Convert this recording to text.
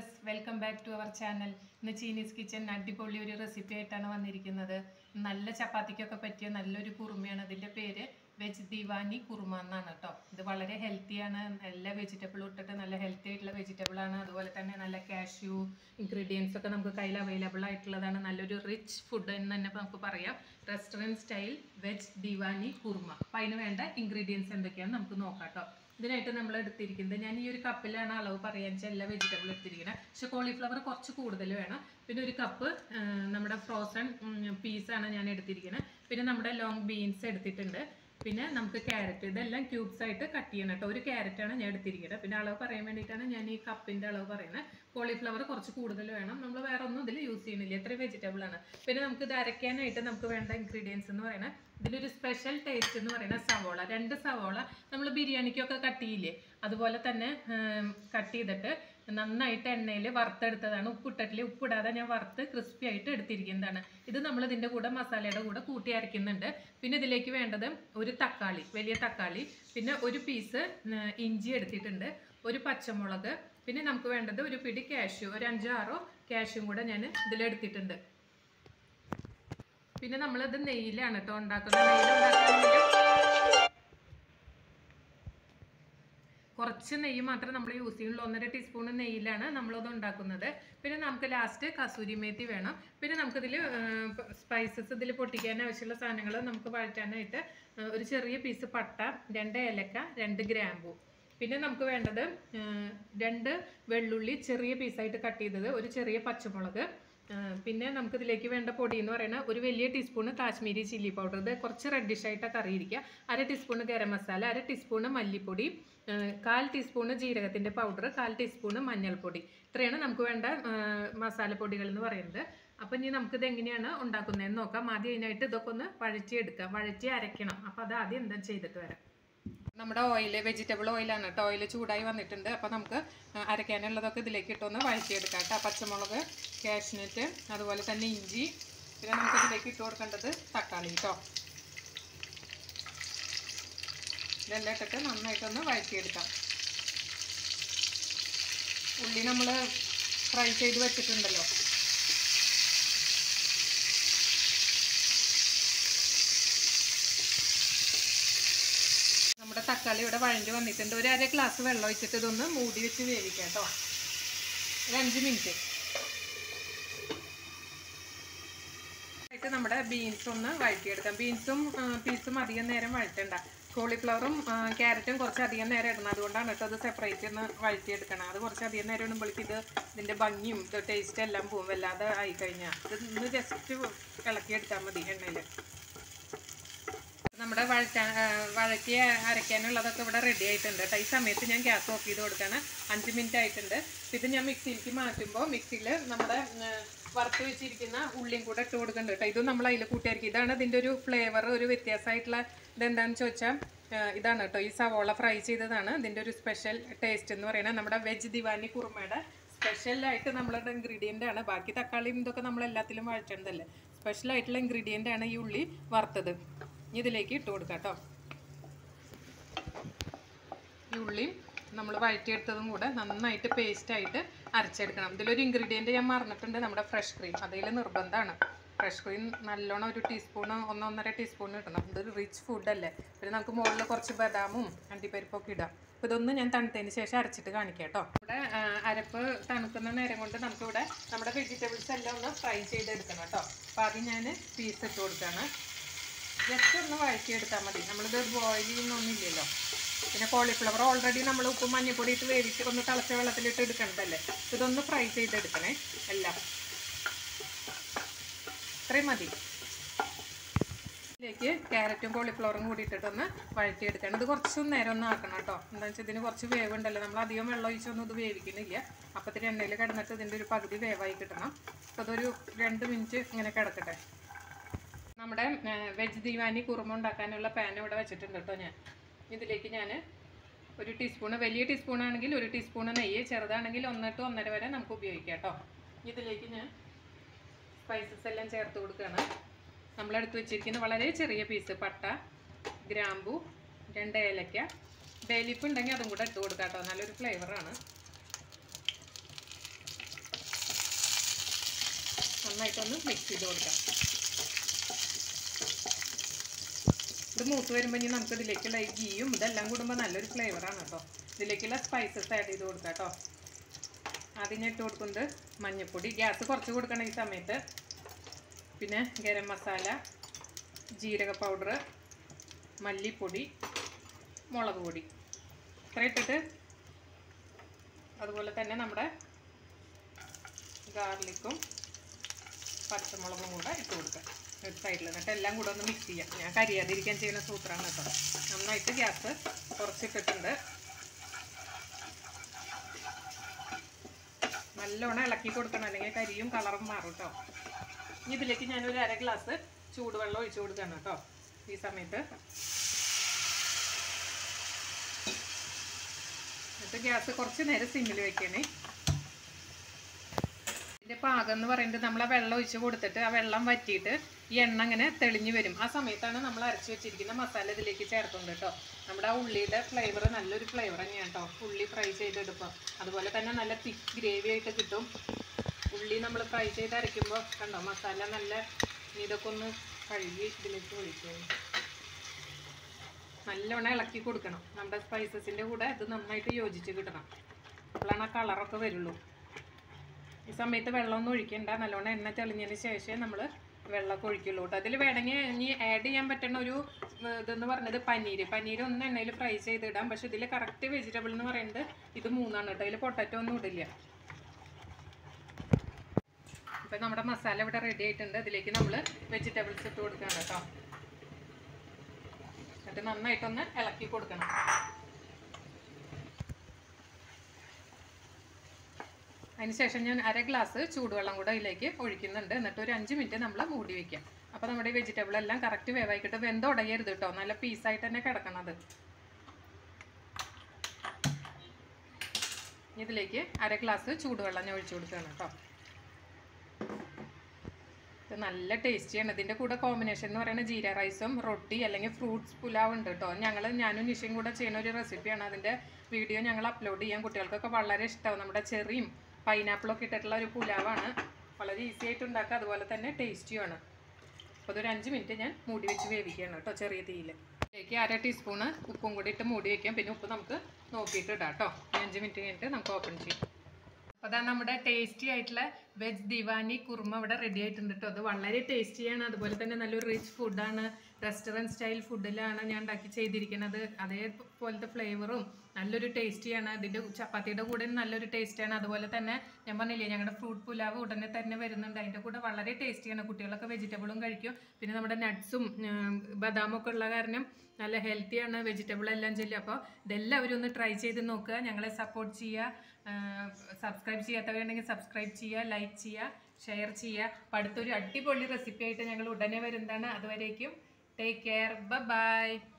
viewers welcome back to our channel ഇന്ന് Chinese kitchen അടിപൊളി ഒരു റെസിപ്പി ആയിട്ടാണ് വന്നിരിക്കുന്നത് നല്ല ചപ്പാത്തിക്കൊക്കെ പറ്റിയ നല്ലൊരു കുറുമയാണ് അതിൻ്റെ പേര് വെജ് ദിവാനി കുറുമ എന്നാണ് കേട്ടോ ഇത് വളരെ ഹെൽത്തിയാണ് എല്ലാ വെജിറ്റബിളും ഇട്ടിട്ട് നല്ല ഹെൽത്തി ആയിട്ടുള്ള വെജിറ്റബിൾ ആണ് അതുപോലെ തന്നെ നല്ല കാഷ്യൂ ഇൻഗ്രീഡിയൻസ് ഒക്കെ നമുക്ക് കയ്യിൽ അവൈലബിൾ ആയിട്ടുള്ളതാണ് നല്ലൊരു റിച്ച് ഫുഡ് എന്ന് തന്നെ നമുക്ക് പറയാം restaurant style veg diwani kurma appam അതിന് വേണ്ട ഇൻഗ്രീഡിയൻസ് എന്തൊക്കെയാണെന്ന് നമുക്ക് നോക്കാം കേട്ടോ ഇതിനായിട്ട് നമ്മൾ എടുത്തിരിക്കുന്നത് ഞാൻ ഈ ഒരു കപ്പിലാണ് അളവ് പറയാൻ വെച്ചാൽ എല്ലാ വെജിറ്റബിൾ എടുത്തിരിക്കുന്നത് പക്ഷെ കോളിഫ്ലവർ കുറച്ച് കൂടുതൽ വേണം പിന്നെ ഒരു കപ്പ് നമ്മുടെ ഫ്രോസൺ പീസാണ് ഞാൻ എടുത്തിരിക്കുന്നത് പിന്നെ നമ്മുടെ ലോങ് ബീൻസ് എടുത്തിട്ടുണ്ട് പിന്നെ നമുക്ക് ക്യാരറ്റ് ഇതെല്ലാം ക്യൂബ്സ് ആയിട്ട് കട്ട് ചെയ്യണം കേട്ടോ ഒരു ക്യാരറ്റാണ് ഞാൻ എടുത്തിരിക്കുന്നത് പിന്നെ അളവ് പറയാൻ വേണ്ടിയിട്ടാണ് ഞാൻ ഈ കപ്പിൻ്റെ അളവ് പറയുന്നത് കോളിഫ്ലവർ കുറച്ച് കൂടുതൽ വേണം നമ്മൾ വേറെ ഒന്നും ഇതിൽ യൂസ് ചെയ്യണില്ല എത്ര വെജിറ്റബിൾ ആണ് പിന്നെ നമുക്ക് ഇത് അരയ്ക്കാനായിട്ട് നമുക്ക് വേണ്ട ഇൻഗ്രീഡിയൻസ് എന്ന് പറയുന്നത് ഇതിലൊരു സ്പെഷ്യൽ ടേസ്റ്റ് എന്ന് പറയുന്നത് സവോള രണ്ട് സവോള നമ്മൾ ബിരിയാണിക്കൊക്കെ കട്ട് ചെയ്യില്ലേ അതുപോലെ തന്നെ കട്ട് ചെയ്തിട്ട് നന്നായിട്ട് എണ്ണയിൽ വറുത്തെടുത്തതാണ് ഉപ്പിട്ടിട്ടില്ല ഉപ്പിടാതെ ഞാൻ വറുത്ത് ക്രിസ്പി ആയിട്ട് എടുത്തിരിക്കുന്നതാണ് ഇത് നമ്മൾ ഇതിൻ്റെ കൂടെ മസാലയുടെ കൂടെ കൂട്ടി അരയ്ക്കുന്നുണ്ട് പിന്നെ ഇതിലേക്ക് വേണ്ടത് ഒരു തക്കാളി വലിയ തക്കാളി പിന്നെ ഒരു പീസ് ഇഞ്ചി എടുത്തിട്ടുണ്ട് ഒരു പച്ചമുളക് പിന്നെ നമുക്ക് വേണ്ടത് ഒരു പിടി കാഷ്യൂ ഒരു അഞ്ചോ ആറോ കാഷ്യൂം കൂടെ ഞാൻ ഇതിലെടുത്തിട്ടുണ്ട് പിന്നെ നമ്മളിത് നെയ്യിലാണ് കേട്ടോ ഉണ്ടാക്കുന്നത് നെയ്യിൽ ഉണ്ടാക്കുകയാണെങ്കിൽ കുറച്ച് നെയ്യ് മാത്രമേ നമ്മൾ യൂസ് ചെയ്യുള്ളൂ ഒന്നര ടീസ്പൂൺ നെയ്യിലാണ് നമ്മളത് ഉണ്ടാക്കുന്നത് പിന്നെ നമുക്ക് ലാസ്റ്റ് കസൂരി മേത്തി വേണം പിന്നെ നമുക്കിതിൽ സ്പൈസസ് ഇതിൽ പൊട്ടിക്കാൻ ആവശ്യമുള്ള സാധനങ്ങൾ നമുക്ക് വഴറ്റാനായിട്ട് ഒരു ചെറിയ പീസ് പട്ട രണ്ട് ഏലക്ക രണ്ട് ഗ്രാമ്പു പിന്നെ നമുക്ക് വേണ്ടത് രണ്ട് വെള്ളുള്ളി ചെറിയ പീസായിട്ട് കട്ട് ചെയ്തത് ഒരു ചെറിയ പച്ചമുളക് പിന്നെ നമുക്ക് ഇതിലേക്ക് വേണ്ട പൊടി എന്ന് പറയുന്നത് ഒരു വലിയ ടീസ്പൂണ് കാശ്മീരി ചില്ലി പൗഡർ ഇത് കുറച്ച് റെഡിഷ് ആയിട്ട് കറി ഇരിക്കുക അര ടീസ്പൂണ് ഗരം മസാല അര ടീസ്പൂണ് മല്ലിപ്പൊടി കാൽ ടീസ്പൂണ് ജീരകത്തിൻ്റെ പൗഡർ കാൽ ടീസ്പൂണ് മഞ്ഞൾപ്പൊടി ഇത്രയാണ് നമുക്ക് വേണ്ട മസാലപ്പൊടികൾ എന്ന് പറയുന്നത് അപ്പം ഇനി നമുക്കിത് എങ്ങനെയാണ് ഉണ്ടാക്കുന്നതെന്ന് നോക്കാം ആദ്യം അതിനായിട്ട് ഇതൊക്കെ ഒന്ന് വഴറ്റിയെടുക്കാം വഴറ്റി അരയ്ക്കണം അപ്പോൾ അത് ആദ്യം എന്താ ചെയ്തിട്ട് വരാം നമ്മുടെ ഓയിൽ വെജിറ്റബിൾ ഓയിലാണ് കേട്ടോ ഓയിൽ ചൂടായി വന്നിട്ടുണ്ട് അപ്പോൾ നമുക്ക് അരയ്ക്കാനുള്ളതൊക്കെ ഇതിലേക്ക് ഇട്ടൊന്ന് വഴറ്റിയെടുക്കാം കേട്ടോ പച്ചമുളക് കാഷ്നറ്റ് അതുപോലെ തന്നെ ഇഞ്ചി പിന്നെ നമുക്ക് ഇതിലേക്ക് ഇട്ട് കൊടുക്കേണ്ടത് തക്കാളി കേട്ടോ ഇതെല്ലാം ഇട്ടിട്ട് നന്നായിട്ടൊന്ന് വഴറ്റിയെടുക്കാം ഉള്ളി നമ്മൾ ഫ്രൈ ചെയ്ത് വെച്ചിട്ടുണ്ടല്ലോ നമ്മുടെ തക്കാളി ഇവിടെ വഴഞ്ഞ് വന്നിട്ടുണ്ട് ഒരു അര ഗ്ലാസ് വെള്ളം ഒഴിച്ചിട്ട് ഇതൊന്ന് മൂടി വെച്ച് വേവിക്കാം കേട്ടോ ഒരു അഞ്ച് മിനിറ്റ് ആയിട്ട് നമ്മുടെ ബീൻസ് ഒന്ന് വഴറ്റിയെടുക്കാം ബീൻസും പീസും അധികം നേരം വഴറ്റണ്ട കോളിഫ്ലവറും ക്യാരറ്റും കുറച്ച് അധികം നേരം ഇടണം അതുകൊണ്ടാണ് കേട്ടോ അത് സെപ്പറേറ്റ് ഒന്ന് വഴറ്റിയെടുക്കണം അത് കുറച്ച് അധികം നേരം ഇടുമ്പോഴേക്ക് ഇത് ഇതിൻ്റെ ഭംഗിയും ഇത് ടേസ്റ്റ് എല്ലാം പോവും വല്ലാതെ ആയി കഴിഞ്ഞാൽ ഇത് ഒന്ന് ജസ്റ്റ് ഇളക്കിയെടുത്താൽ മതി എണ്ണയിൽ നമ്മുടെ വഴറ്റാൻ വഴറ്റി അരയ്ക്കാനുള്ളതൊക്കെ ഇവിടെ റെഡി ആയിട്ടുണ്ട് കേട്ടോ ഈ സമയത്ത് ഞാൻ ഗ്യാസ് ഓഫ് ചെയ്ത് കൊടുക്കുകയാണ് അഞ്ച് മിനിറ്റ് ആയിട്ടുണ്ട് ഇത് ഞാൻ മിക്സിയിലേക്ക് മാറ്റുമ്പോൾ മിക്സിയിൽ നമ്മുടെ വറുത്ത് വെച്ചിരിക്കുന്ന ഉള്ളിയും കൂടെ ഇട്ട് കൊടുക്കുന്നുണ്ട് കേട്ടോ ഇതും നമ്മൾ അതിൽ കൂട്ടിയായിരിക്കും ഇതാണ് ഇതിൻ്റെ ഒരു ഫ്ലേവർ ഒരു വ്യത്യാസമായിട്ടുള്ള ഇതെന്താണെന്ന് ചോദിച്ചാൽ ഇതാണ് കേട്ടോ ഈ സവോള ഫ്രൈ ചെയ്തതാണ് ഇതിൻ്റെ ഒരു സ്പെഷ്യൽ ടേസ്റ്റ് എന്ന് പറയുന്നത് നമ്മുടെ വെജ് ദിവാനി കുറുമയുടെ സ്പെഷ്യലായിട്ട് നമ്മളുടെ ഇൻഗ്രീഡിയൻ്റ് ആണ് ബാക്കി തക്കാളിയും ഇതൊക്കെ നമ്മൾ എല്ലാത്തിലും വഴറ്റേണ്ടതല്ലേ സ്പെഷ്യലായിട്ടുള്ള ഇൻഗ്രീഡിയൻ്റ് ആണ് ഈ ഉള്ളി വറുത്തത് ഇതിലേക്ക് ഇട്ട് കൊടുക്കാം കേട്ടോ ഈ ഉള്ളിയും നമ്മൾ വഴറ്റിയെടുത്തതും കൂടെ നന്നായിട്ട് പേസ്റ്റായിട്ട് അരച്ചെടുക്കണം ഇതിലൊരു ഇൻഗ്രീഡിയൻറ്റ് ഞാൻ മറന്നിട്ടുണ്ട് നമ്മുടെ ഫ്രഷ് ക്രീം അതിൽ നിർബന്ധമാണ് ഫ്രഷ് ക്രീം നല്ലോണം ഒരു ടീസ്പൂണ് ഒന്നൊന്നര ടീസ്പൂൺ ഇടണം ഇതൊരു റിച്ച് ഫുഡല്ലേ പിന്നെ നമുക്ക് മുകളിൽ കുറച്ച് ബദാമും അണ്ടിപ്പരിപ്പൊക്കെ ഇടാം അപ്പോൾ ഇതൊന്ന് ഞാൻ തണുത്തതിന് ശേഷം അരച്ചിട്ട് കാണിക്കാം കേട്ടോ ഇവിടെ അരപ്പ് തണുക്കുന്ന നേരം കൊണ്ട് നമുക്കിവിടെ നമ്മുടെ വെജിറ്റബിൾസ് എല്ലാം ഒന്ന് ഫ്രൈ ചെയ്തെടുക്കണം കേട്ടോ അപ്പോൾ ആദ്യം ഞാൻ പീസ് ഇട്ട് കൊടുക്കുകയാണ് ജസ്റ്റ് ഒന്ന് വഴറ്റിയെടുത്താൽ മതി നമ്മളിത് ബോയിൽ ചെയ്യുന്നൊന്നുമില്ലല്ലോ പിന്നെ കോളിഫ്ലവർ ഓൾറെഡി നമ്മൾ ഉപ്പും മഞ്ഞൾപ്പൊടി ഇട്ട് വേവിച്ച് ഒന്ന് തിളച്ച വെള്ളത്തിലിട്ട് എടുക്കണതല്ലേ ഇതൊന്ന് ഫ്രൈ ചെയ്തെടുക്കണേ എല്ലാം ഇത്രയും മതി ഇതിലേക്ക് ക്യാരറ്റും കോളിഫ്ലവറും കൂടി ഇട്ടിട്ടൊന്ന് വഴറ്റിയെടുക്കണം ഇത് കുറച്ച് നേരം ഒന്ന് ആക്കണം കേട്ടോ എന്താ വെച്ചാൽ ഇതിന് കുറച്ച് വേവുണ്ടല്ലോ നമ്മൾ അധികം വെള്ളം ഒഴിച്ചൊന്നും ഇത് വേവിക്കുന്നില്ല അപ്പത്തിന് എണ്ണയിൽ കിടന്നിട്ട് ഇതിൻ്റെ ഒരു പകുതി വേവായി കിട്ടണം അപ്പോൾ അതൊരു രണ്ട് മിനിറ്റ് ഇങ്ങനെ കിടക്കട്ടെ നമ്മുടെ വെജ് ദിവാനി കുറുമ ഉണ്ടാക്കാനുള്ള പാൻ ഇവിടെ വെച്ചിട്ടുണ്ട് കേട്ടോ ഞാൻ ഇതിലേക്ക് ഞാൻ ഒരു ടീസ്പൂണ് വലിയ ടീസ്പൂൺ ആണെങ്കിൽ ഒരു ടീസ്പൂണ് നെയ്യ് ചെറുതാണെങ്കിൽ ഒന്ന് ടു ഒന്നര വരെ നമുക്ക് ഉപയോഗിക്കാം കേട്ടോ ഇതിലേക്ക് ഞാൻ സ്പൈസസ് എല്ലാം ചേർത്ത് കൊടുക്കുകയാണ് നമ്മളെടുത്ത് വെച്ചിരിക്കുന്ന വളരെ ചെറിയ പീസ് പട്ട ഗ്രാമ്പു രണ്ട് ഏലക്ക ബേലിപ്പ് ഉണ്ടെങ്കിൽ അതും കൂടെ ഇട്ട് കൊടുക്കാം കേട്ടോ നല്ലൊരു ഫ്ലേവറാണ് നന്നായിട്ടൊന്ന് മിക്സ് ചെയ്ത് കൊടുക്കാം ഇത് മൂത്ത് വരുമ്പോൾ ഇനി നമുക്ക് ഇതിലേക്കുള്ള ഈ ഗീയും ഇതെല്ലാം കൂടുമ്പോൾ നല്ലൊരു ഫ്ലേവറാണ് കേട്ടോ ഇതിലേക്കുള്ള സ്പൈസസ് ആഡ് ചെയ്ത് കൊടുക്കാം കേട്ടോ ആദ്യം ഞാൻ ഇട്ട് കൊടുക്കുന്നത് മഞ്ഞൾപ്പൊടി ഗ്യാസ് കുറച്ച് കൊടുക്കണം ഈ സമയത്ത് പിന്നെ ഗരം മസാല ജീരക പൗഡർ മല്ലിപ്പൊടി മുളക് പൊടി ഇത്ര ഇട്ടിട്ട് അതുപോലെ തന്നെ നമ്മുടെ ഗാർലിക്കും പച്ചമുളകും കൂടെ ഇട്ട് കൊടുക്കാം ഒരു സൈഡിൽ എന്നിട്ട് എല്ലാം കൂടെ ഒന്ന് മിക്സ് ചെയ്യാം ഞാൻ കരിയാതിരിക്കാൻ ചെയ്യുന്ന സൂത്രമാണ് കേട്ടോ നന്നായിട്ട് ഗ്യാസ് കുറച്ചിട്ടിട്ടുണ്ട് നല്ലോണം ഇളക്കി കൊടുക്കണം അല്ലെങ്കിൽ കരിയും കളറും മാറും കേട്ടോ ഇനി ഇതിലേക്ക് ഞാനൊരു അര ഗ്ലാസ് ചൂടുവെള്ളം ഒഴിച്ചു കൊടുക്കണം കേട്ടോ ഈ സമയത്ത് എന്നിട്ട് ഗ്യാസ് കുറച്ച് നേരം സിമ്മിൽ വെക്കണേ ഇതിന്റെ പാകം എന്ന് പറയുന്നത് നമ്മൾ ആ വെള്ളം ഒഴിച്ച് കൊടുത്തിട്ട് ആ വെള്ളം വറ്റിയിട്ട് ഈ എണ്ണ അങ്ങനെ തെളിഞ്ഞു വരും ആ സമയത്താണ് നമ്മൾ അരച്ച് വെച്ചിരിക്കുന്ന മസാല ഇതിലേക്ക് ചേർക്കുന്നത് കേട്ടോ നമ്മുടെ ആ ഉള്ളിയുടെ ഫ്ലേവർ നല്ലൊരു ഫ്ലേവർ തന്നെയാണ് കേട്ടോ ഉള്ളി ഫ്രൈ ചെയ്തെടുപ്പം അതുപോലെ തന്നെ നല്ല തിക്ക് ഗ്രേവി ആയിട്ട് കിട്ടും ഉള്ളി നമ്മൾ ഫ്രൈ ചെയ്ത് അരയ്ക്കുമ്പോൾ കണ്ടോ മസാല നല്ല ഇതൊക്കെ ഒന്ന് കഴുകി ഇതിലേക്ക് ഒഴിക്കും നല്ലോണം ഇളക്കി കൊടുക്കണം നമ്മുടെ സ്പൈസസിൻ്റെ കൂടെ ഇത് നന്നായിട്ട് യോജിച്ച് കിട്ടണം അപ്പോഴാണ് ആ കളറൊക്കെ വരുള്ളൂ ഈ സമയത്ത് വെള്ളമൊന്നും ഒഴിക്കണ്ട നല്ലോണം എണ്ണ തെളിഞ്ഞതിന് ശേഷമേ നമ്മൾ വെള്ളമൊക്കെ ഒഴിക്കുള്ളൂ കേട്ടോ അതിൽ വേണമെങ്കിൽ ഇനി ആഡ് ചെയ്യാൻ പറ്റുന്ന ഒരു ഏർ, ഇതെന്ന് പറഞ്ഞത് പനീര് പനീര് ഒന്ന് എണ്ണയിൽ ഫ്രൈ ചെയ്തിടാം പക്ഷെ ഇതിൽ കറക്റ്റ് വെജിറ്റബിൾ എന്ന് പറയുന്നത് ഇത് മൂന്നാണ് കേട്ടോ ഇതിൽ പൊട്ടറ്റോ ഒന്നും ഇടില്ല അപ്പം നമ്മുടെ മസാല ഇവിടെ റെഡി ആയിട്ടുണ്ട് അതിലേക്ക് നമ്മൾ വെജിറ്റബിൾസ് ഇട്ട് കൊടുക്കണം കേട്ടോ എന്നിട്ട് നന്നായിട്ടൊന്ന് ഇളക്കി കൊടുക്കണം അതിനുശേഷം ഞാൻ അര ഗ്ലാസ് ചൂടുവെള്ളം കൂടെ അതിലേക്ക് ഒഴിക്കുന്നുണ്ട് എന്നിട്ട് ഒരു അഞ്ച് മിനിറ്റ് നമ്മൾ മൂടി വെക്കാം അപ്പോൾ നമ്മുടെ ഈ വെജിറ്റബിൾ എല്ലാം കറക്റ്റ് വേവായിക്കിട്ട് വെന്ത് ഉടയരുത് കേട്ടോ നല്ല പീസായിട്ട് തന്നെ കിടക്കണത് ഇതിലേക്ക് അര ഗ്ലാസ് ചൂടുവെള്ളം ഞാൻ ഒഴിച്ചു കൊടുക്കുകയാണ് കേട്ടോ ഇത് നല്ല ടേസ്റ്റിയാണ് ഇതിൻ്റെ കൂടെ കോമ്പിനേഷൻ എന്ന് പറയുന്നത് ജീര റൈസും റൊട്ടി അല്ലെങ്കിൽ ഫ്രൂട്ട്സ് പുലാവ് ഉണ്ട് കേട്ടോ ഞങ്ങൾ ഞാനും നിഷയും കൂടെ ചെയ്യുന്ന ഒരു റെസിപ്പിയാണ് അതിൻ്റെ വീഡിയോ ഞങ്ങൾ അപ്ലോഡ് ചെയ്യാൻ കുട്ടികൾക്കൊക്കെ വളരെ ഇഷ്ടമാവും നമ്മുടെ ചെറിയും പൈനാപ്പിളൊക്കെ ഇട്ടിട്ടുള്ള ഒരു പുലാവാണ് വളരെ ഈസി ആയിട്ട് ഉണ്ടാക്കുക അതുപോലെ തന്നെ ടേസ്റ്റിയുമാണ് അപ്പോൾ അതൊരു അഞ്ച് മിനിറ്റ് ഞാൻ മൂടി വെച്ച് വേവിക്കുകയാണ് കേട്ടോ ചെറിയ തീയിൽ ഇതിലേക്ക് അര ടീസ്പൂണ് ഉപ്പും കൂടി ഇട്ട് മൂടി വയ്ക്കാം പിന്നെ ഉപ്പ് നമുക്ക് നോക്കിയിട്ട് ഇടാം കേട്ടോ ഈ അഞ്ച് മിനിറ്റ് കഴിഞ്ഞിട്ട് നമുക്ക് ഓപ്പൺ ചെയ്യാം അപ്പോൾ അതാ നമ്മുടെ ടേസ്റ്റി ആയിട്ടുള്ള വെജ് ദിവാനി കുറുമ ഇവിടെ റെഡി ആയിട്ടുണ്ട് കേട്ടോ അത് വളരെ ടേസ്റ്റിയാണ് അതുപോലെ തന്നെ നല്ലൊരു റിച്ച് ഫുഡാണ് റെസ്റ്റോറൻറ്റ് സ്റ്റൈൽ ഫുഡിലാണ് ഞാൻ ഉണ്ടാക്കി ചെയ്തിരിക്കുന്നത് അതേപോലത്തെ ഫ്ലേവറും നല്ലൊരു ടേസ്റ്റിയാണ് അതിൻ്റെ ചപ്പാത്തിയുടെ കൂടെ നല്ലൊരു ടേസ്റ്റാണ് അതുപോലെ തന്നെ ഞാൻ പറഞ്ഞില്ലേ ഞങ്ങളുടെ ഫ്രൂട്ട് പുലാവ് ഉടനെ തന്നെ വരുന്നുണ്ട് അതിൻ്റെ കൂടെ വളരെ ടേസ്റ്റിയാണ് കുട്ടികളൊക്കെ വെജിറ്റബിളും കഴിക്കും പിന്നെ നമ്മുടെ നട്ട്സും ബദാമും ഒക്കെ ഉള്ള കാരണം നല്ല ഹെൽത്തിയാണ് വെജിറ്റബിൾ എല്ലാം ചെല്ലും അപ്പോൾ ഇതെല്ലാവരും ഒന്ന് ട്രൈ ചെയ്ത് നോക്കുക ഞങ്ങളെ സപ്പോർട്ട് ചെയ്യുക സബ്സ്ക്രൈബ് ചെയ്യാത്തവരുണ്ടെങ്കിൽ സബ്സ്ക്രൈബ് ചെയ്യുക ലൈക്ക് ചെയ്യുക ഷെയർ ചെയ്യുക അപ്പോൾ അടുത്തൊരു അടിപൊളി റെസിപ്പി ആയിട്ട് ഞങ്ങൾ ഉടനെ വരുന്നതാണ് അതുവരേക്കും ടേക്ക് കെയർ ബൈ